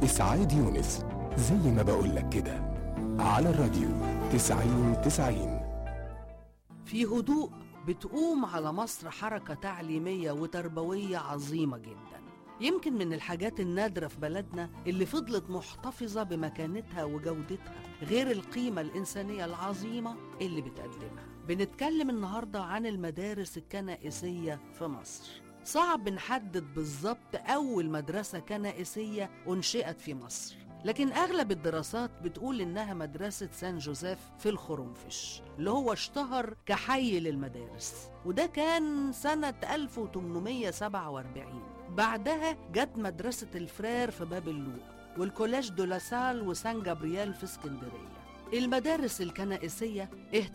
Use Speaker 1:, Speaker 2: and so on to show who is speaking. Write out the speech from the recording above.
Speaker 1: إسعاد يونس زي ما بقولك كده على الراديو تسعين تسعين
Speaker 2: في هدوء بتقوم على مصر حركة تعليمية وتربوية عظيمة جدا يمكن من الحاجات النادرة في بلدنا اللي فضلت محتفظة بمكانتها وجودتها غير القيمة الإنسانية العظيمة اللي بتقدمها بنتكلم النهاردة عن المدارس الكنائسية في مصر صعب نحدد بالظبط أول مدرسة كنائسية أنشئت في مصر لكن أغلب الدراسات بتقول إنها مدرسة سان جوزيف في الخرنفش اللي هو اشتهر كحي للمدارس وده كان سنة 1847 بعدها جت مدرسة الفرير في باب اللوق والكولاج دو لاسال وسان جابرييل في اسكندرية المدارس الكنائسية